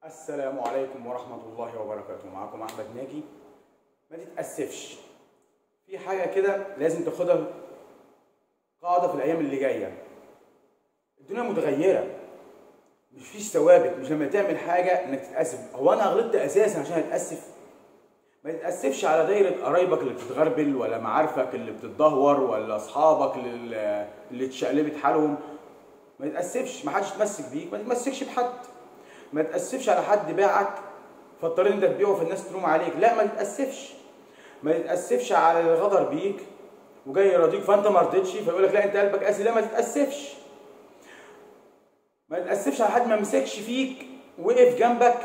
السلام عليكم ورحمة الله وبركاته معكم أحمد ناجي ما تتأسفش في حاجة كده لازم تاخدها قاعدة في الأيام اللي جاية الدنيا متغيرة مفيش ثوابت مش لما تعمل حاجة إنك تتأسف هو أنا غلطت أساسا عشان أتأسف ما تتأسفش على دايرة قرايبك اللي بتتغربل ولا معارفك اللي بتتدهور ولا أصحابك اللي اللي اتشقلبت حالهم ما تتأسفش ما حدش يتمسك بيك ما تتمسكش بحد ما تتأسفش على حد باعك فاضطريت انت تبيعه فالناس تلوم عليك لا ما تتأسفش ما تتأسفش على اللي غدر بيك وجاي يراضيك فانت ما رضيتش فيقول لك لا انت قلبك قاسي لا ما تتأسفش ما تتأسفش على حد ما مسكش فيك وقف جنبك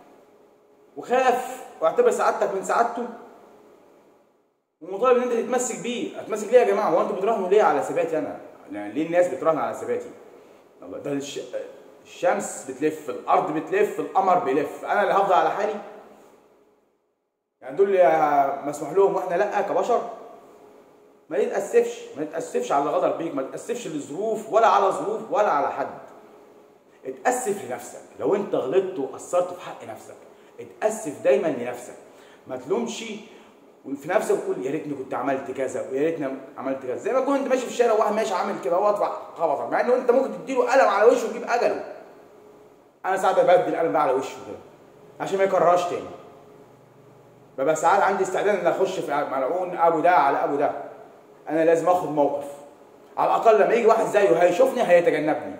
وخاف واعتبر سعادتك من سعادته ومطالب ان انت تتمسك بيه اتمسك ليه يا جماعه هو انتوا بتراهنوا ليه على ثباتي انا يعني ليه الناس بتراهن على ثباتي الله ده الش... الشمس بتلف الارض بتلف القمر بيلف انا اللي هفضل على حالي يعني دول اللي مسموح لهم واحنا لا كبشر ما يتاسفش ما يتاسفش على اللي غدر بيك ما تتاسفش لظروف ولا على ظروف ولا على حد اتاسف لنفسك لو انت غلطت وقصرت في حق نفسك اتاسف دايما لنفسك ما تلومش في نفسك وتقول يا ريتني كنت عملت كذا ويا ريتني عملت كذا زي ما كنت ماشي في الشارع وواحد ماشي عامل كده هو اطلع خبطك مع انه انت ممكن تديله قلم على وشه وتجيب اجله انا ساعات ببدل القلم ده على وشه كده عشان ما يكررهاش تاني ببقى ساعات عندي استعداد ان اخش في ملعون ابو ده على ابو ده انا لازم اخد موقف على الاقل لما يجي واحد زيه هيشوفني هيتجنبني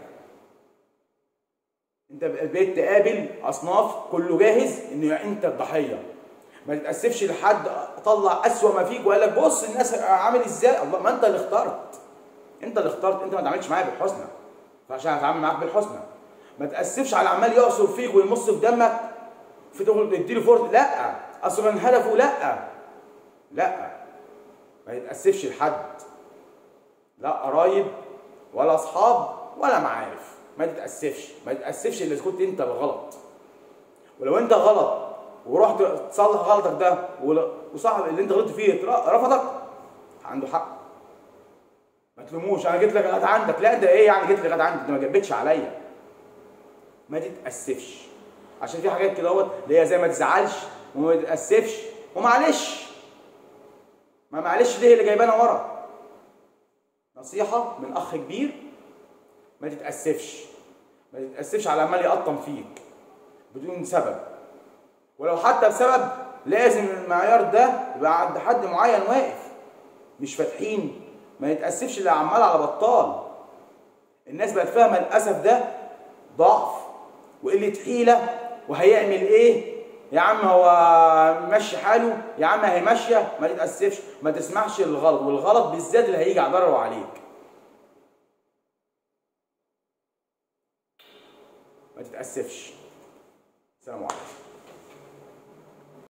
انت بقيت تقابل اصناف كله جاهز ان انت الضحيه ما تتاسفش لحد طلع اسوأ ما فيك وقال لك بص الناس عامل ازاي الله ما انت اللي اخترت انت اللي اخترت انت ما تعملش معايا بالحسنى فعشان اتعامل معاك بالحسنى ما تاسفش على عمال يعصر فيك ويمص في دمك في تقول تديله فرصه لا اصل من هدفه لا لا ما يتاسفش لحد لا قرايب ولا اصحاب ولا معارف ما تتاسفش ما تتاسفش الا اذا كنت انت الغلط ولو انت غلط ورحت تصلح غلطك ده وصاحب اللي انت غلطت فيه رفضك عنده حق ما تلوموش انا جيت لك لغايه عندك لا انت ايه يعني جيت لغايه عندك انت ما جبتش عليا ما تتاسفش عشان في حاجات كده اهوت اللي هي زي ما تزعلش وما تتاسفش ومعلش ما معلش دي اللي جايبانا ورا نصيحه من اخ كبير ما تتاسفش ما تتاسفش على عمال يقطم فيك بدون سبب ولو حتى بسبب لازم المعيار ده يبقى عند حد معين واقف مش فاتحين ما يتأسفش اللي عمال على بطال الناس بقت فاهمه الاسف ده ضعف وقله حيله وهيعمل ايه يا عم هو ماشي حاله يا عم هي ماشيه ما تتاسفش ما تسمحش للغلط والغلط بالذات اللي هيجي على ضرره عليك ما تتاسفش السلام عليكم